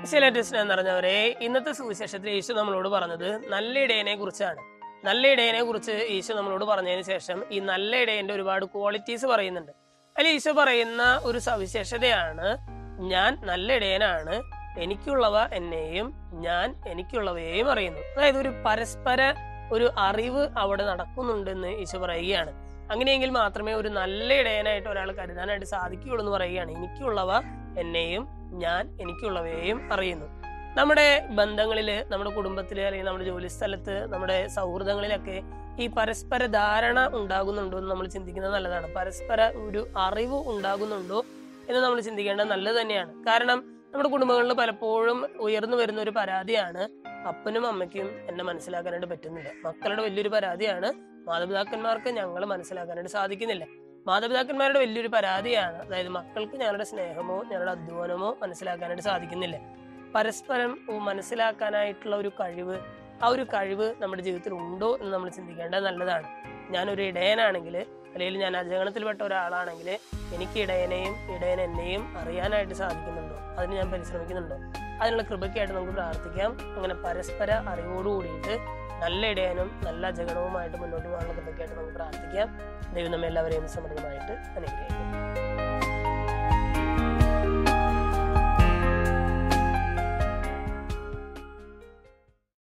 ഈശ്വരേറ്റ സ്നേഹം നിറഞ്ഞവരെ ഇന്നത്തെ സുവിശേഷത്തിൽ യേശു നമ്മളോട് പറഞ്ഞത് നല്ല ഇടയനെ കുറിച്ചാണ് നല്ല ഇടയനെ കുറിച്ച് ഈശോ നമ്മളോട് പറഞ്ഞതിന് ശേഷം ഈ നല്ല ഇടയന്റെ ഒരുപാട് ക്വാളിറ്റീസ് പറയുന്നുണ്ട് അതിൽ ഈശോ പറയുന്ന ഒരു സവിശേഷതയാണ് ഞാൻ നല്ല ഇടയനാണ് എനിക്കുള്ളവ എന്നെയും ഞാൻ എനിക്കുള്ളവയെയും അറിയുന്നു അതായത് ഒരു പരസ്പര ഒരു അറിവ് അവിടെ നടക്കുന്നുണ്ടെന്ന് ഈശോ പറയുകയാണ് അങ്ങനെയെങ്കിൽ മാത്രമേ ഒരു നല്ല ഇടയനായിട്ട് ഒരാൾ കരുതാനായിട്ട് സാധിക്കുകയുള്ളൂ എന്ന് പറയുകയാണ് എനിക്കുള്ളവ എന്നെയും ഞാൻ എനിക്കുള്ളവയെയും അറിയുന്നു നമ്മുടെ ബന്ധങ്ങളില് നമ്മുടെ കുടുംബത്തില് അല്ലെങ്കിൽ നമ്മുടെ ജോലി സ്ഥലത്ത് നമ്മുടെ സൗഹൃദങ്ങളിലൊക്കെ ഈ പരസ്പര ധാരണ ഉണ്ടാകുന്നുണ്ടോ എന്ന് നമ്മൾ ചിന്തിക്കുന്നത് നല്ലതാണ് പരസ്പര ഒരു അറിവ് ഉണ്ടാകുന്നുണ്ടോ എന്ന് നമ്മൾ ചിന്തിക്കേണ്ടത് നല്ലത് തന്നെയാണ് കാരണം നമ്മുടെ കുടുംബങ്ങളിൽ പലപ്പോഴും ഉയർന്നു വരുന്ന ഒരു പരാതിയാണ് അപ്പനും അമ്മയ്ക്കും എന്നെ മനസ്സിലാക്കാനായിട്ട് പറ്റുന്നില്ല മക്കളുടെ വലിയൊരു പരാതിയാണ് മാതാപിതാക്കന്മാർക്ക് ഞങ്ങൾ മനസ്സിലാക്കാനായിട്ട് സാധിക്കുന്നില്ല മാതാപിതാക്കന്മാരുടെ വലിയൊരു പരാതിയാണ് അതായത് മക്കൾക്ക് ഞങ്ങളുടെ സ്നേഹമോ ഞങ്ങളുടെ അധ്വാനമോ മനസ്സിലാക്കാനായിട്ട് സാധിക്കുന്നില്ല പരസ്പരം മനസ്സിലാക്കാനായിട്ടുള്ള ഒരു കഴിവ് ആ ഒരു കഴിവ് നമ്മുടെ ജീവിതത്തിൽ ഉണ്ടോ എന്ന് നമ്മൾ ചിന്തിക്കേണ്ടത് നല്ലതാണ് ഞാനൊരു ഇടയനാണെങ്കിൽ അല്ലെങ്കിൽ ഞാൻ അജഗണത്തിൽപ്പെട്ട ഒരാളാണെങ്കിൽ എനിക്ക് ഇടയനെയും ഇടയൻ എന്നെയും അറിയാനായിട്ട് സാധിക്കുന്നുണ്ടോ അതിന് ഞാൻ പരിശ്രമിക്കുന്നുണ്ടോ അതിനുള്ള കൃപയ്ക്കായിട്ട് നമുക്ക് പ്രാർത്ഥിക്കാം അങ്ങനെ പരസ്പര അറിവോട് കൂടിയിട്ട് നല്ല ഇടയനും നല്ല ജഗണവുമായിട്ട് മുന്നോട്ട് പോകാനുള്ള കൃപയ്ക്കായിട്ട് നമുക്ക് പ്രാർത്ഥിക്കാം ദൈവം നമ്മെ എല്ലാവരെയും സമൃദ്ധമായിട്ട് അനുഗ്രഹിക്കും